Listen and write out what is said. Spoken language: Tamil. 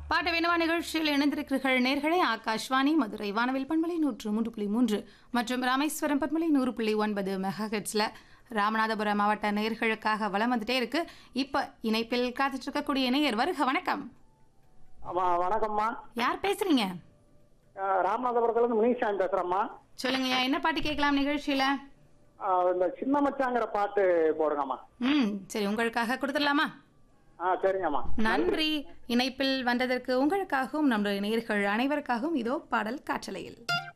பாட்டு வேணுமா நிகழ்ச்சியில் இணைந்திருக்கிறீர்கள் நேர்களை ஆகாஷ்வாணி மதுரை வானவில் பண்பலை நூற்று மூன்று புள்ளி மூன்று மற்றும் ராமேஸ்வரம் பண்பலை நூறு புள்ளி ஒன்பது மெகாஹெட்ஸில் ராமநாதபுரம் மாவட்ட நேர்களுக்காக வலம் வந்துட்டே இருக்கு இப்போ இணைப்பில் காத்துட்டு இருக்கக்கூடிய நேயர் வருக வணக்கம் ஆமா வணக்கம்மா யார் பேசுறீங்க அஹ் ராமநாதபுரத்துலேருந்து முனிசாமி பேசுகிறேம்மா சொல்லுங்கய்யா என்ன பாட்டு கேட்கலாம் நிகழ்ச்சியில இந்த சின்ன மச்சாங்கிற பாட்டு போடுங்கம்மா ம் சரி உங்களுக்காக கொடுத்துடலாமா ஆ சரிங்கம்மா நன்றி இணைப்பில் வந்ததற்கு உங்களுக்காகவும் நம்முடைய நேயர்கள் அனைவருக்காகவும் இதோ பாடல் காற்றலையில்